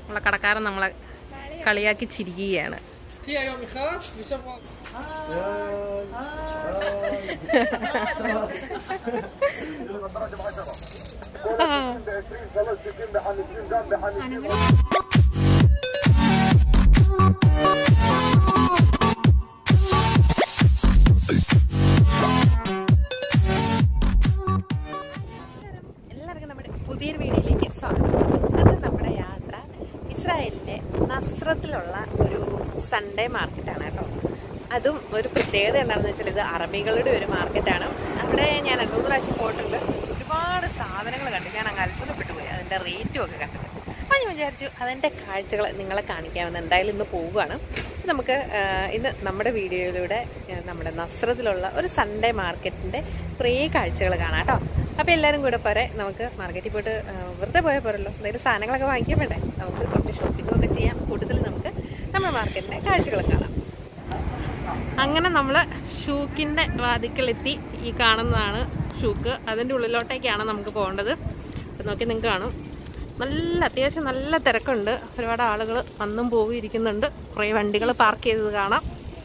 നമ്മളെ കടക്കാരൻ നമ്മളെ കളിയാക്കി ചിരിക്കുകയാണ് קחי היום אחד ושבוע... എല്ലാവർക്കും നമ്മുടെ പുതിയൊരു വീഡിയോയിലേക്ക് സ്വാഗതം ഇന്നത്തെ നമ്മുടെ യാത്ര ഇസ്രായേലിലെ നസ്രത്തിലുള്ള ഒരു സൺഡേ മാർക്കറ്റാണ് കേട്ടോ അതും ഒരു പ്രത്യേകത എന്താണെന്ന് വെച്ചാൽ ഇത് അറബികളുടെ ഒരു മാർക്കറ്റാണ് അവിടെ ഞാൻ രണ്ടു മൂന്ന് പ്രാവശ്യം പോയിട്ടുണ്ട് ഒരുപാട് സാധനങ്ങൾ കണ്ടു ഞാൻ അങ്ങ് അത്ഭുതപ്പെട്ടു പോയി അതിൻ്റെ റേറ്റും ഒക്കെ കണ്ടത് അപ്പം ഞാൻ വിചാരിച്ചു അതിൻ്റെ കാഴ്ചകൾ നിങ്ങളെ കാണിക്കാമെന്ന് എന്തായാലും ഇന്ന് പോവുകയാണ് നമുക്ക് ആ, ഇന്ന് നമ്മുടെ വീഡിയോയിലൂടെ ആ, നമ്മുടെ നസ്രത്തിലുള്ള ഒരു സൺഡേ മാർക്കറ്റിൻ്റെ കുറേ കാഴ്ചകൾ കാണാം കേട്ടോ അപ്പോൾ എല്ലാവരും കൂടെ പോരെ നമുക്ക് മാർക്കറ്റിൽ പോയിട്ട് ആ, വെറുതെ പോയാൽ പോരല്ലോ എന്തെങ്കിലും സാധനങ്ങളൊക്കെ വാങ്ങിക്കാൻ വേണ്ടേ നമുക്ക് കുറച്ച് ഷോപ്പിംഗും ഒക്കെ ചെയ്യാം കൂടുതൽ നമുക്ക് നമ്മുടെ മാർക്കറ്റിൻ്റെ കാഴ്ചകൾ കാണാം അങ്ങനെ നമ്മൾ ഷൂക്കിൻ്റെ വാതിക്കലെത്തി ഈ കാണുന്നതാണ് ഷൂക്ക് അതിൻ്റെ ഉള്ളിലോട്ടേക്കാണ് നമുക്ക് പോകേണ്ടത് അപ്പം നോക്കി നിങ്ങൾക്ക് കാണും നല്ല അത്യാവശ്യം നല്ല തിരക്കുണ്ട് ഒരുപാട് ആളുകൾ വന്നും പോകും ഇരിക്കുന്നുണ്ട് കുറേ വണ്ടികൾ പാർക്ക് ചെയ്തത് കാണാം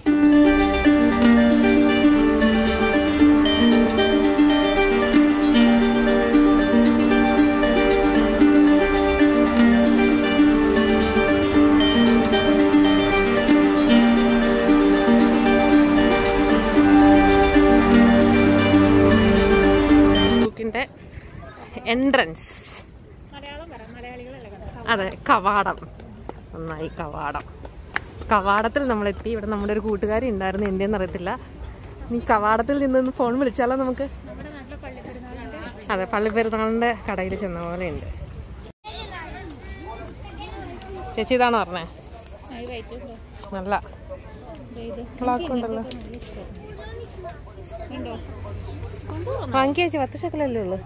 ഷൂക്കിൻ്റെ എൻട്രൻസ് അതെ കവാടം നന്നായി കവാടം കവാടത്തിൽ നമ്മൾ എത്തി ഇവിടെ നമ്മുടെ ഒരു കൂട്ടുകാരി ഉണ്ടായിരുന്നു എന്തെന്ന് അറിയത്തില്ല നീ കവാടത്തിൽ നിന്ന് ഫോൺ വിളിച്ചാലോ നമുക്ക് അതെ പള്ളിപ്പെരുന്നാളിന്റെ കടയിൽ ചെന്ന പോലെ ഉണ്ട് ചേച്ചി ഇതാണോ പറഞ്ഞേ നല്ല ബ്ലാക്ക് ഉണ്ടല്ലോ വാങ്ങിയ ചേച്ചി പത്ത് ശക്കലല്ലേ ഉള്ളു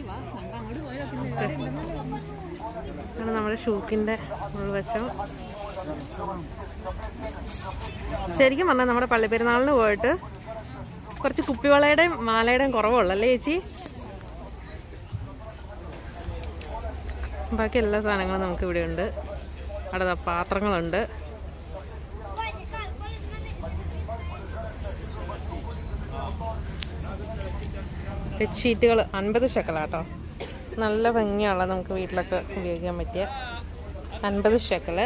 ആണ് നമ്മുടെ ഷൂക്കിന്റെ ഉൾവശം ശരിക്കും പറഞ്ഞാൽ നമ്മുടെ പള്ളിപ്പെരുന്നാളിന് പോയിട്ട് കുറച്ച് കുപ്പിവളയുടെയും മാലയുടെയും കുറവുള്ളല്ലേ ചേച്ചി ബാക്കി എല്ലാ സാധനങ്ങളും നമുക്ക് ഇവിടെ ഉണ്ട് അവിടെ ദാ പാത്രങ്ങളുണ്ട് ബെഡ്ഷീറ്റുകൾ അൻപത് ഷക്കലാട്ടോ നല്ല ഭംഗിയുള്ള നമുക്ക് വീട്ടിലൊക്കെ ഉപയോഗിക്കാൻ പറ്റിയ അൻപത് ഷക്കല്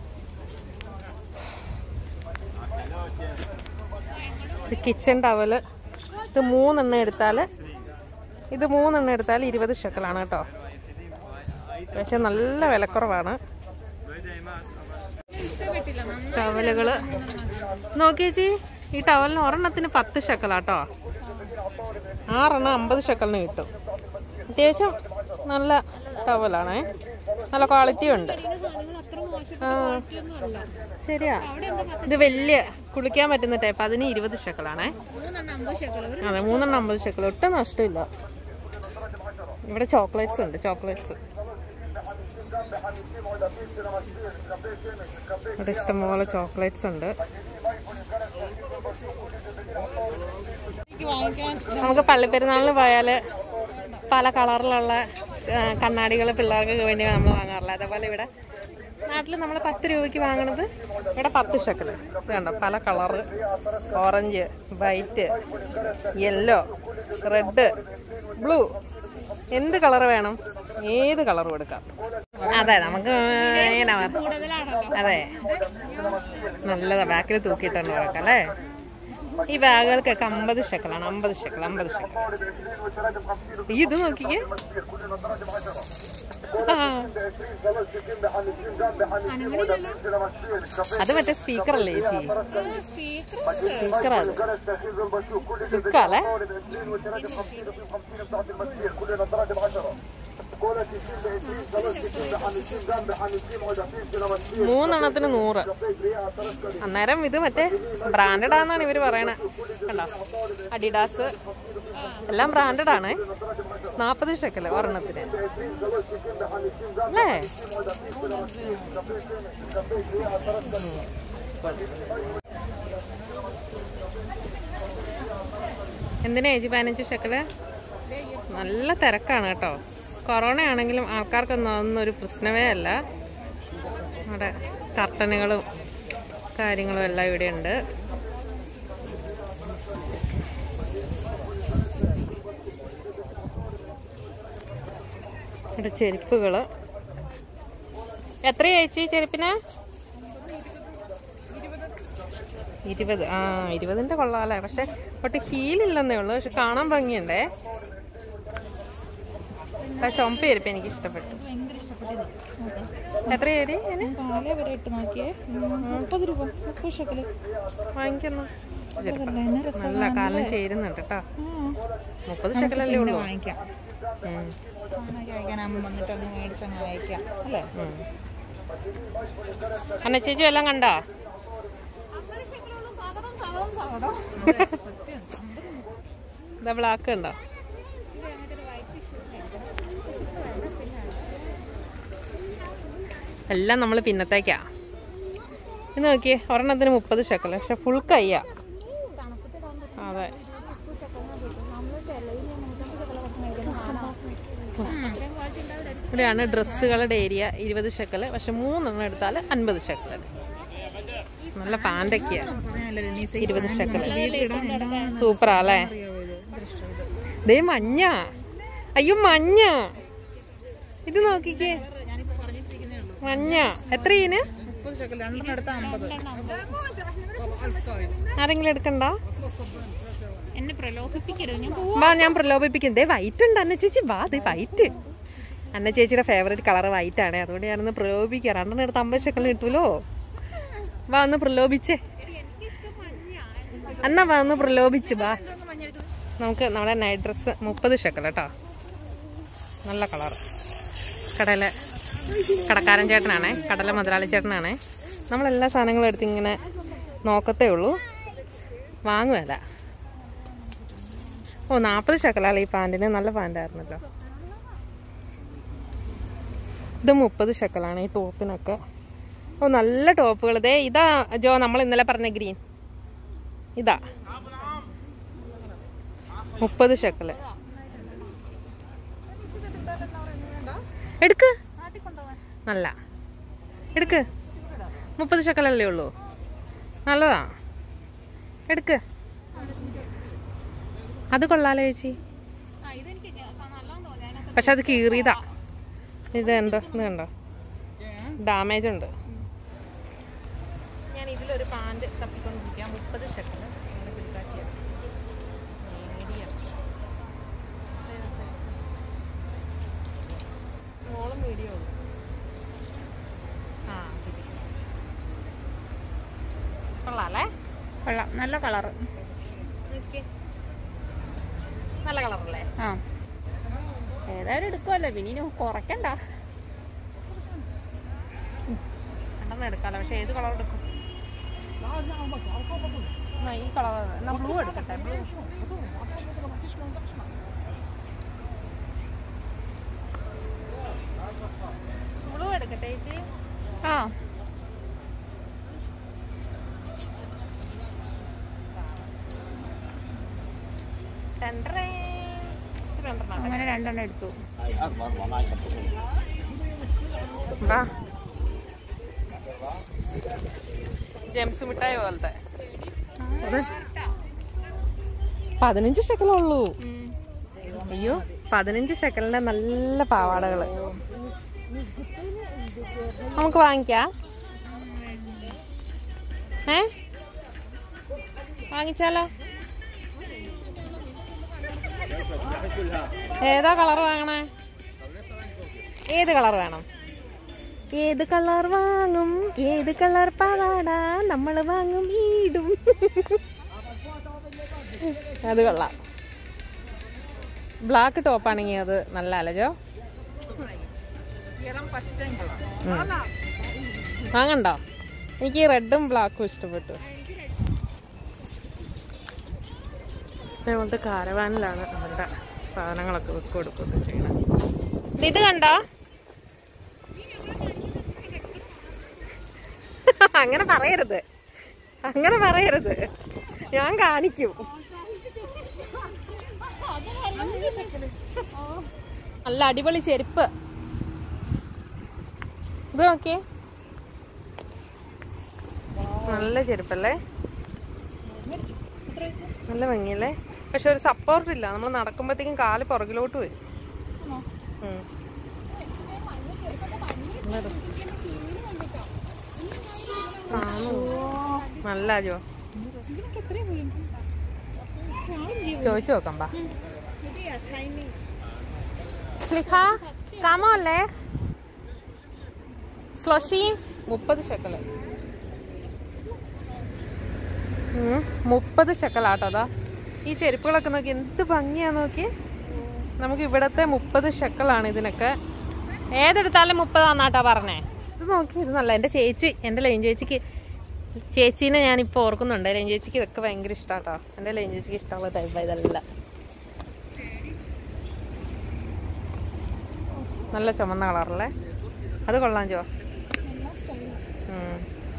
ഇത് കിച്ചൺ ടവല് ഇത് മൂന്നെണ്ണം എടുത്താൽ ഇത് മൂന്നെണ്ണം എടുത്താൽ ഇരുപത് ഷക്കലാണ് കേട്ടോ പക്ഷെ നല്ല വിലക്കുറവാണ് ടവലുകള് നോക്കിയേച്ചി ഈ ടവലിന് ഒരെണ്ണത്തിന് പത്ത് ഷക്കലാട്ടോ ആറെണ്ണം അമ്പത് ഷക്കലിന് കിട്ടും അത്യാവശ്യം നല്ല ടവലാണേ നല്ല ക്വാളിറ്റി ഉണ്ട് ആ ശരിയാ ഇത് വലിയ കുളിക്കാൻ പറ്റുന്ന ടൈപ്പ് അതിന് ഇരുപത് ഷക്കലാണേ അതെ മൂന്നെണ്ണം അമ്പത് ഷക്കൽ ഒട്ടും നഷ്ടമില്ല ഇവിടെ ചോക്ലേറ്റ്സ് ഉണ്ട് ചോക്ലേറ്റ്സ് ഇവിടെ ഇഷ്ടംപോലെ ചോക്ലേറ്റ്സ് ഉണ്ട് നമുക്ക് പള്ളിപ്പെരുന്നാളിന് പോയാല് പല കളറിലുള്ള കണ്ണാടികൾ പിള്ളേർക്ക് വേണ്ടി നമ്മൾ വാങ്ങാറില്ല അതേപോലെ ഇവിടെ നാട്ടിൽ നമ്മൾ പത്ത് രൂപയ്ക്ക് വാങ്ങണത് ഇവിടെ പത്ത് ഷക്കല് ഇത് കണ്ടോ പല colour orange white yellow red blue എന്ത് കളർ വേണം ഏത് കളറും എടുക്കാം അതെ നമുക്ക് എങ്ങനെ അതെ നല്ലതാ ബാക്കിൽ തൂക്കിയിട്ടാണ് വഴക്കം അല്ലേ ഈ ബാഗുകൾക്കൊക്കെ അമ്പത് ഷക്കലാണ് അമ്പത് ഷക്കൽ അമ്പത് ഷക്കൽ ഈ ഇത് നോക്കിക്കേ ആ. അത് മറ്റേ സ്പീക്കർ അല്ലേ ചേച്ചി സ്പീക്കർ അത് ലുക്കാല്ലേ മൂന്നെണ്ണത്തിന് നൂറ് അന്നേരം ഇത് മറ്റേ ബ്രാൻഡഡ് ആണെന്നാണ് ഇവര് പറയണേ കണ്ടോ അഡിഡാസ് എല്ലാം ബ്രാൻഡഡ് ആണ് നാപ്പത് ഷെക്കല് ഒരെണ്ണത്തിന് അല്ലേ എന്തിനാ ചേച്ചി പതിനഞ്ച് ഷെക്കല് നല്ല തിരക്കാണ് കേട്ടോ കൊറോണ ആണെങ്കിലും ആൾക്കാർക്കൊന്നും അതൊന്നും ഒരു പ്രശ്നമേ അല്ല നമ്മുടെ കർട്ടനുകളും കാര്യങ്ങളും എല്ലാം ഇവിടെ ഉണ്ട് ഇവിടെ ചെരുപ്പുകള് എത്രയാ ചേച്ചി ചെരുപ്പിന് ഇരുപത് ആ ഇരുപതിന്റെ കൊള്ളാല്ലേ പക്ഷെ ഒട്ട് ഹീലില്ലെന്നേ ഉള്ളൂ പക്ഷെ കാണാൻ ഭംഗിയുണ്ടേ ആ ചുമപ്പ് ചെരുപ്പ് എനിക്ക് ഇഷ്ടപ്പെട്ടു എത്രയാടി ഇതിന് കാലേ വരെ ഇട്ട് നോക്കിയേ മുപ്പത് രൂപ മുപ്പത് ഷക്കല് വാങ്ങിക്കുന്നു എന്നെ രസം നല്ല കാലം ചേരുന്നുണ്ട് കേട്ടോ മുപ്പത് ശക്കലല്ലേ ഉള്ളൂ വാങ്ങിക്കാം ഉം. സാധനമൊക്കെ കഴിക്കാനാകുമ്പോൾ വന്നിട്ട് അങ്ങ് മേടിച്ചങ്ങ് വാങ്ങിക്കാം അല്ലേ ഉം. അന്ന ചേച്ചി വല്ലതും കണ്ടോ സ്വാഗതം സ്വാഗതം സ്വാഗതം ഇതാ ബ്ലാക്ക് ഉണ്ടോ എല്ലാം നമ്മൾ പിന്നത്തേക്കാ ഇത് നോക്കിയേ ഒരെണ്ണത്തിന് മുപ്പത് ശക്കല പക്ഷെ ഫുൾ കയ്യാ അതെ ഇവിടെയാണ് ഡ്രസ്സുകളുടെ ഏരിയ ഇരുപത് ശക്കല് പക്ഷെ മൂന്നെണ്ണം എടുത്താൽ അൻപത് ശക്കല് നല്ല പാൻറ്റൊക്കെയാ ഇരുപത് ശക്കല് സൂപ്പറാ അല്ലേ ദേ മഞ്ഞ അയ്യോ മഞ്ഞ ഇത് നോക്കിക്കേ മഞ്ഞ എത്ര ഇതിന് മുപ്പത് ഷക്കൽ രണ്ടെണ്ണം എടുത്താൽ അമ്പത് ആരെങ്കിലും എടുക്കണ്ട എന്നെ പ്രലോഭിപ്പിക്കരുത് ഞാൻ വാ ഞാൻ പ്രലോഭിപ്പിക്കും ദേ വൈറ്റ് ഉണ്ട് അന്ന ചേച്ചി വാ ദേ വൈറ്റ് അന്ന ചേച്ചിയുടെ ഫേവറേറ്റ് കളർ വൈറ്റ് ആണ് അതുകൊണ്ട് ഞാനൊന്ന് പ്രലോഭിക്കാം രണ്ടെണ്ണം എടുത്ത് അമ്പത് ശക്കലിന് കിട്ടൂലോ വാ ഒന്ന് പ്രലോഭിച്ചേ എന്നാ വാ ഒന്ന് പ്രലോഭിച്ച് വാ നമുക്ക് നമ്മുടെ നൈറ്റ് ഡ്രസ്സ് മുപ്പത് ശക്കൽ കേട്ടോ നല്ല കളർ കടല കടക്കാരൻ ചേട്ടനാണേ കടല മുതലാളി ചേട്ടനാണേ നമ്മളെല്ലാ സാധനങ്ങളും എടുത്ത് ഇങ്ങനെ നോക്കത്തേ ഉള്ളൂ വാങ്ങുവല്ല ഓ നാൽപ്പത് ശക്കലല്ല ഈ പാൻറ്റിന് നല്ല പാൻറ്റായിരുന്നല്ലോ ഇത് മുപ്പത് ശക്കലാണ് ഈ ടോപ്പിനൊക്കെ ഓ നല്ല ടോപ്പുകൾ ദേ ഇതാ ജോ നമ്മൾ ഇന്നലെ പറഞ്ഞ ഗ്രീൻ ഇതാ മുപ്പത് ശക്കല് എടുക്ക് നല്ല എടുക്ക് മുപ്പത് ശക്കലല്ലേ ഉള്ളൂ നല്ലതാ എടുക്ക് അത് കൊള്ളാലോ ചേച്ചി പക്ഷെ അത് കീറിയതാ ഇത് എന്തോ ഇത് കണ്ടോ ഡാമേജ് ഉണ്ട് ഞാൻ ഇതിലൊരു പാൻറ് തപ്പിക്കൊണ്ടിരിക്കാം മുപ്പത് ഷെക്കല് മോളും വീഡിയോ ആ ഇത്. കൊള്ളാല്ലേ കൊള്ളാം നല്ല കളറ് നോക്കിയേ. നല്ല കളറല്ലേ ആ ഏതായാലും എടുക്കുമല്ലോ പിന്നെ ഇനി കുറയ്ക്കണ്ട രണ്ടെണ്ണം എടുക്കാലോ പക്ഷെ ഏത് കളർ എടുക്കും എന്നാ ഈ കളർ എന്നാ ബ്ലൂ എടുക്കട്ടെ ബ്ലൂ ബ്ലൂ എടുക്കട്ടെ ചേച്ചി ആ രണ്ടരേ ഇത് രണ്ടെണ്ണം അങ്ങനെ രണ്ടെണ്ണം എടുത്തു വാ ജെംസ് മിഠായി പോലത്തെ അത് പതിനഞ്ച് ശക്കലേ ഉള്ളൂ അയ്യോ പതിനഞ്ച് ശക്കലിന്റെ നല്ല പാവാടകള് നമുക്ക് വാങ്ങിക്കാം ഏ വാങ്ങിച്ചാലോ ഏതാ കളർ വാങ്ങണേ ഏത് കളർ വേണം ഏത് കളർ വാങ്ങും ഏത് കളർ പാവാട നമ്മൾ വാങ്ങും ഈടും അത് കൊള്ളാം ബ്ലാക്ക് ടോപ്പാണെങ്കിൽ അത് നല്ല അലജോ വാങ്ങണ്ടോ എനിക്ക് ഈ റെഡും ബ്ലാക്കും ഇഷ്ടപ്പെട്ടു ഞങ്ങളുടെ കാരവാനിലാണ് അവരുടെ സാധനങ്ങളൊക്കെ വെക്ക് കൊടുക്കുകയൊക്കെ ചെയ്യണം ഇത് കണ്ടോ അങ്ങനെ പറയരുത് അങ്ങനെ പറയരുത് ഞാൻ കാണിക്കും നല്ല അടിപൊളി ചെരുപ്പ് ഇത് നോക്കിയേ നല്ല ചെരുപ്പല്ലേ നല്ല ഭംഗിയല്ലേ പക്ഷെ ഒരു സപ്പോർട്ട് ഇല്ല നമ്മൾ നടക്കുമ്പോഴത്തേക്കും കാല് പുറകിലോട്ട് വരും ഉം. നല്ല രസം. ആണോ? നല്ല അജോ ചോദിച്ചു നോക്കാം ബാ സ്ലിഹ കാമോ അല്ലേ സ്ലോഷി മുപ്പത് ശക്കല് മുപ്പത് ശക്കലാട്ടോ അതാ ഈ ചെരുപ്പുകളൊക്കെ നോക്കി എന്ത് ഭംഗിയാ നോക്കി നമുക്ക് ഇവിടത്തെ മുപ്പത് ശക്കലാണ് ഇതിനൊക്കെ ഏതെടുത്താലും മുപ്പതാന്നാട്ടാ പറഞ്ഞേ ഇത് നോക്കി ഇത് നല്ല എൻ്റെ ചേച്ചി എൻ്റെ ലൈൻ ചേച്ചിക്ക് ചേച്ചീനെ ഞാനിപ്പോൾ ഓർക്കുന്നുണ്ട് ലൈൻ ചേച്ചിക്ക് ഇതൊക്കെ ഭയങ്കര ഇഷ്ടാട്ടോ എൻ്റെ ലൈൻ ചേച്ചിക്ക് ഇഷ്ടമുള്ള ടൈപ്പ് ഇതെല്ലാം നല്ല ചുമന്ന കളറല്ലേ അത് കൊള്ളാം ചോ ഉം.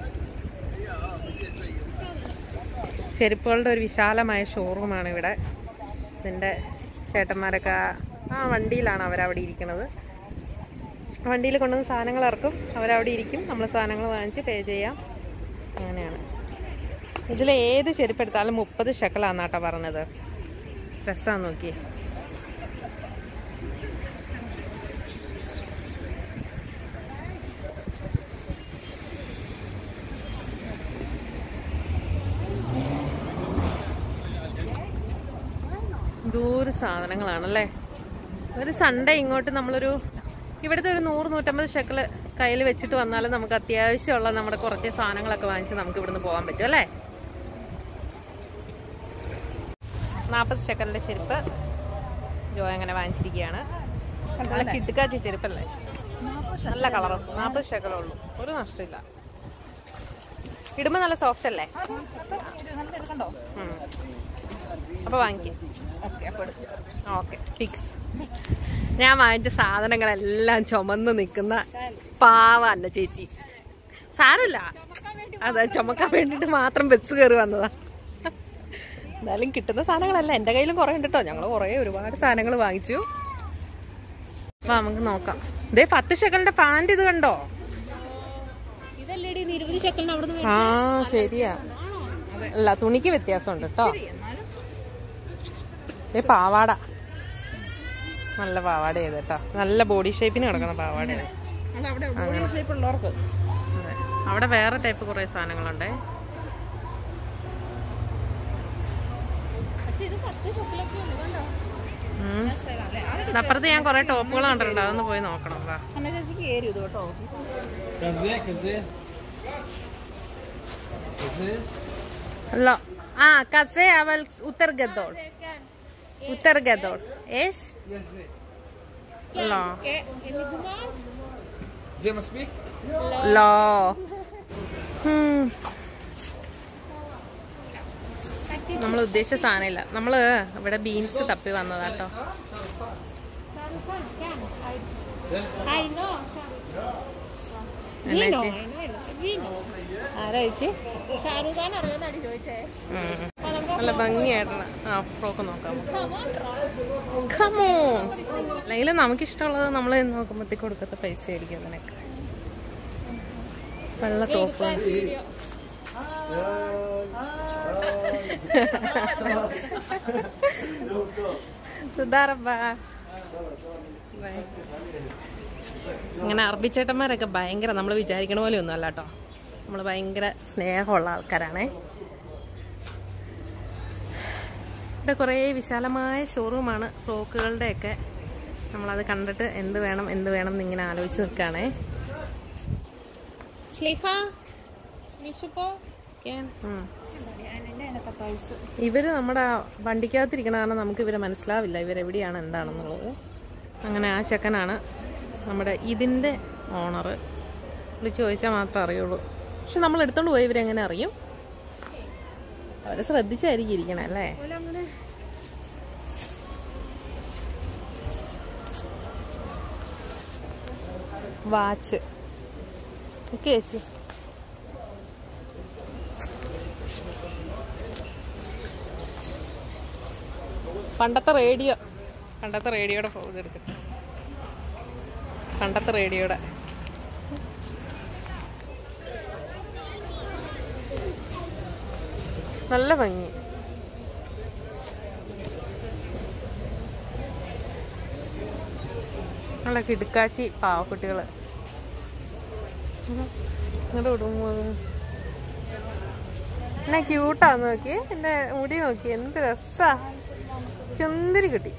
ചെരുപ്പുകളുടെ ഒരു വിശാലമായ ഷോറൂമാണ് ഇവിടെ ഇതിൻ്റെ ചേട്ടന്മാരൊക്കെ ആ വണ്ടിയിലാണ് അവരവിടെ ഇരിക്കുന്നത് വണ്ടിയിൽ കൊണ്ടുവന്ന് സാധനങ്ങൾ ഇറക്കും അവരവിടെ ഇരിക്കും നമ്മൾ സാധനങ്ങൾ വാങ്ങിച്ച് പേ ചെയ്യാം അങ്ങനെയാണ് ഇതിൽ ഏത് ചെരുപ്പെടുത്താലും മുപ്പത് ഷക്കലാന്നാട്ടോ പറഞ്ഞത് രസമാണ് നോക്കി ദൂര സാധനങ്ങളാണല്ലേ ഒരു സൺഡേ ഇങ്ങോട്ട് നമ്മളൊരു ഇവിടുത്തെ ഒരു നൂറ് നൂറ്റമ്പത് ഷെക്കല് കയ്യിൽ വെച്ചിട്ട് വന്നാലും നമുക്ക് അത്യാവശ്യമുള്ള നമ്മുടെ കുറച്ച് സാധനങ്ങളൊക്കെ വാങ്ങിച്ച് നമുക്ക് ഇവിടുന്ന് പോകാൻ പറ്റും അല്ലേ നാൽപ്പത് ഷെക്കലിന്റെ ചെരുപ്പ് ജോ അങ്ങനെ വാങ്ങിച്ചിരിക്കുകയാണ് നല്ല കിട്ടുക്കാച്ചി ചെരുപ്പല്ലേ നല്ല കളറും നാൽപ്പത് ഷെക്കലേ ഉള്ളൂ ഒരു നഷ്ടമില്ല ഇടുമ്പോ നല്ല സോഫ്റ്റ് അല്ലേ ഉം. അപ്പൊ വാങ്ങിക്കും ഓക്കെ ഫിക്സ് ഞാൻ വാങ്ങിച്ച സാധനങ്ങളെല്ലാം ചുമന്ന് നിൽക്കുന്ന പാവ അല്ല ചേച്ചി സാരമില്ല അതെ ചുമക്കാൻ വേണ്ടിട്ട് മാത്രം ബസ് കയറി വന്നതാ എന്തായാലും കിട്ടുന്ന സാധനങ്ങളല്ല എന്റെ കയ്യിലും കുറെ ഉണ്ട് കേട്ടോ ഞങ്ങൾ കുറെ ഒരുപാട് സാധനങ്ങൾ വാങ്ങിച്ചു അപ്പൊ നമുക്ക് നോക്കാം ഇതേ പത്ത് ശകലിന്റെ പാന്റ് ഇത് കണ്ടോ ഇതല്ലേടി ഇരുപത് ഷെക്കലിന് അവിടുന്ന് ആ ശരിയാ അല്ല തുണിക്ക് വ്യത്യാസമുണ്ട് കേട്ടോ ഏ പാവാട നല്ല പാവാട ചെയ്ത് കേട്ടോ നല്ല ബോഡി ഷേപ്പിന് കിടക്കുന്ന പാവാടയാണ് ഉള്ളവർക്ക് അതെ. അവിടെ വേറെ ടൈപ്പ് കുറെ സാധനങ്ങളുണ്ടേ പക്ഷെ ഇത് പത്ത് ഷെക്കലൊക്കെ ഉണ്ട് കണ്ടോ ഉം. അപ്പുറത്ത് ഞാൻ കുറെ ടോപ്പുകൾ കണ്ടിട്ടുണ്ട് അതൊന്ന് പോയി നോക്കണം വാ അന്ന ചേച്ചിക്ക് ഏരും ഇത് കേട്ടോ כזה, כזה. כזה. לא. אה, כזה, אבל יותר גדול. יותר גדול. יש? לא. נגמר? זה מספיק? לא. Hmm. നമ്മൾ ഉദ്ദേശിച്ച സാധനമില്ല നമ്മള് ഇവിടെ ബീൻസ് തപ്പി വന്നതാട്ടോ Ay, no. എന്നാ Vino, ചേച്ചി? ay, no, vino. ആരാ ചേച്ചി ഷാരൂഖ് ഖാൻ അറിയാന്നാണ് ചോദിച്ചേ ഉം. അപ്പൊ നമുക്ക് നല്ല ഭംഗിയായിട്ടുള്ള ആ ഫ്രോക്ക് നോക്കാം come on. കമോ അല്ലെങ്കിൽ നമുക്കിഷ്ടമുള്ളത് നമ്മൾ നോക്കുമ്പോഴത്തേക്ക് കൊടുക്കത്ത പൈസ ആയിരിക്കും അതിനൊക്കെ വെള്ള ടോപ്പ് Video. സുധാറബ്ബ ഇങ്ങനെ അറബിച്ചേട്ടന്മാരൊക്കെ ഭയങ്കര നമ്മൾ വിചാരിക്കണ പോലെ ഒന്നും അല്ല കേട്ടോ നമ്മൾ ഭയങ്കര സ്നേഹമുള്ള ആൾക്കാരാണേ ഇവിടെ കുറേ വിശാലമായ ഷോറൂമാണ് ഫ്രോക്കുകളുടെയൊക്കെ നമ്മളത് കണ്ടിട്ട് എന്ത് വേണം എന്ത് വേണം എന്നിങ്ങനെ ആലോചിച്ച് നിൽക്കുകയാണേ സ്ലിഹ നിഷുപ്പോ ഉം. ഇവര് നമ്മുടെ വണ്ടിക്കകത്തിരിക്കണ കാരണം നമുക്ക് ഇവരെ മനസ്സിലാവില്ല ഇവരെവിടെയാണ് എന്താണെന്നുള്ളത് അങ്ങനെ ആ ചെക്കനാണ് നമ്മുടെ ഇതിന്റെ ഓണർ വിളിച്ച് ചോദിച്ചാൽ മാത്രമേ അറിയുള്ളൂ പക്ഷെ നമ്മൾ എടുത്തോണ്ട് പോയി ഇവരെങ്ങനെ അറിയും അവരെ ശ്രദ്ധിച്ചായിരിക്കും ഇരിക്കണേ അല്ലേ വാച്ച് ഓക്കെ ചേച്ചി പണ്ടത്തെ റേഡിയോ പണ്ടത്തെ റേഡിയോയുടെ ഫോൺ എടുക്കട്ടെ പണ്ടത്തെ റേഡിയോയുടെ നല്ല ഭംഗി നല്ല കിടുക്കാച്ചി പാവക്കുട്ടികള് ഇങ്ങോട്ട് വിടുമ്പോ എന്നാ ക്യൂട്ടാന്ന് നോക്കി എന്റെ മുടി നോക്കി എന്ത് രസാ ചുന്തിരി കിട്ടി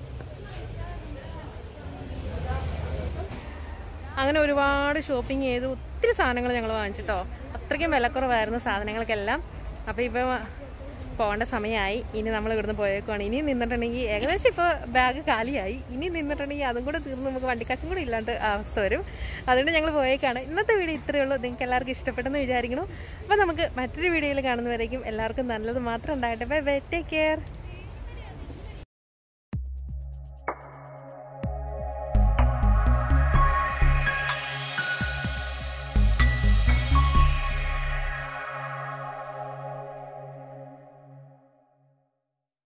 അങ്ങനെ ഒരുപാട് ഷോപ്പിംഗ് ചെയ്ത് ഒത്തിരി സാധനങ്ങൾ ഞങ്ങൾ വാങ്ങിച്ചിട്ടോ അത്രയ്ക്കും വിലക്കുറവായിരുന്നു സാധനങ്ങൾക്കെല്ലാം അപ്പോൾ ഇപ്പോൾ പോകേണ്ട സമയമായി ഇനി നമ്മൾ ഇവിടുന്ന് പോയേക്കുവാണ് ഇനി നിന്നിട്ടുണ്ടെങ്കിൽ ഏകദേശം ഇപ്പോൾ ബാഗ് കാലിയായി ഇനി നിന്നിട്ടുണ്ടെങ്കിൽ അതും കൂടെ തീർന്ന് നമുക്ക് വണ്ടിക്കാശും കൂടെ ഇല്ലാണ്ട് അവസ്ഥ വരും അതുകൊണ്ട് ഞങ്ങൾ പോയേക്കാണ് ഇന്നത്തെ വീഡിയോ ഇത്രയേ ഉള്ളൂ നിങ്ങൾക്ക് എല്ലാവർക്കും ഇഷ്ടപ്പെട്ടെന്ന് വിചാരിക്കുന്നു അപ്പോൾ നമുക്ക് മറ്റൊരു വീഡിയോയിൽ കാണുന്നവരേക്കും എല്ലാവർക്കും നല്ലത് മാത്രം ഉണ്ടാകട്ടെ ബൈ ബൈ ടേക്ക് കെയർ